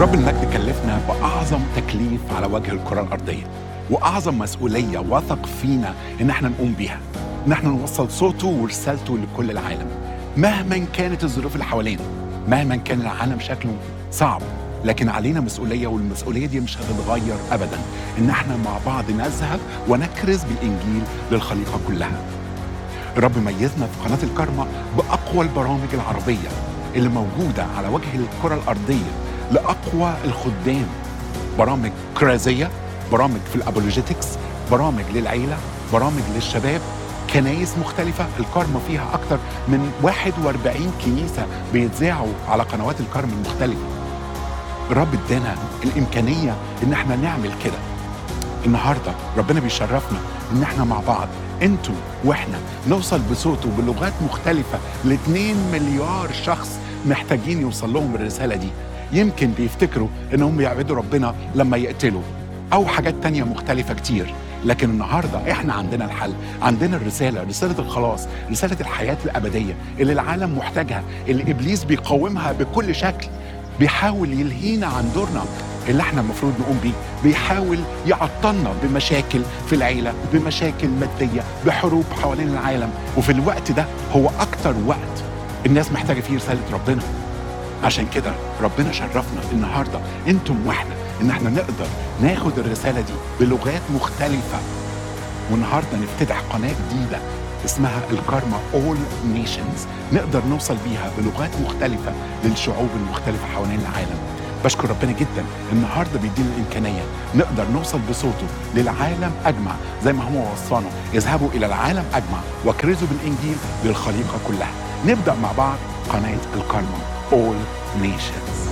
رب المجد كلفنا بأعظم تكليف على وجه الكرة الأرضية وأعظم مسؤولية وثق فينا إن احنا نقوم بيها إن احنا نوصل صوته ورسالته لكل العالم مهما كانت الظروف اللي حوالينا مهما كان العالم شكله صعب لكن علينا مسؤولية والمسؤولية دي مش هتتغير أبدا إن احنا مع بعض نذهب ونكرز بالإنجيل للخليقة كلها الرب ميزنا في قناة الكرمة بأقوى البرامج العربية اللي موجودة على وجه الكرة الأرضية لأقوى الخدام برامج كرازية برامج في الأبولوجيتكس برامج للعيلة برامج للشباب كنايس مختلفة الكرمة فيها أكتر من 41 كنيسة بيتذاعوا على قنوات الكرم المختلفة الرب ادانا الإمكانية إن احنا نعمل كده النهارده ربنا بيشرفنا ان احنا مع بعض انتوا واحنا نوصل بصوته بلغات مختلفه ل 2 مليار شخص محتاجين يوصل لهم الرساله دي يمكن بيفتكروا انهم يعبدوا ربنا لما يقتلوا او حاجات تانية مختلفه كتير لكن النهارده احنا عندنا الحل عندنا الرساله رساله الخلاص رساله الحياه الابديه اللي العالم محتاجها اللي ابليس بيقاومها بكل شكل بيحاول يلهينا عن دورنا اللي احنا المفروض نقوم بيه بيحاول يعطلنا بمشاكل في العيله بمشاكل ماديه بحروب حوالين العالم وفي الوقت ده هو اكتر وقت الناس محتاجه فيه رساله ربنا عشان كده ربنا شرفنا النهارده انتم واحنا ان احنا نقدر ناخد الرساله دي بلغات مختلفه والنهارده نفتتح قناه جديده اسمها الكارما اول نيشنز نقدر نوصل بيها بلغات مختلفه للشعوب المختلفه حوالين العالم بشكر ربنا جدا النهارده بيدينا الامكانيه نقدر نوصل بصوته للعالم اجمع زي ما هو وصانا اذهبوا الى العالم اجمع واكرزوا بالانجيل للخليقه كلها نبدا مع بعض قناه الكارما اول نيشنز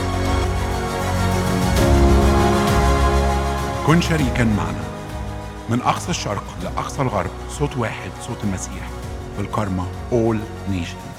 كن شريكا معنا من اقصى الشرق لاقصى الغرب صوت واحد صوت المسيح في الكارما اول نيشنز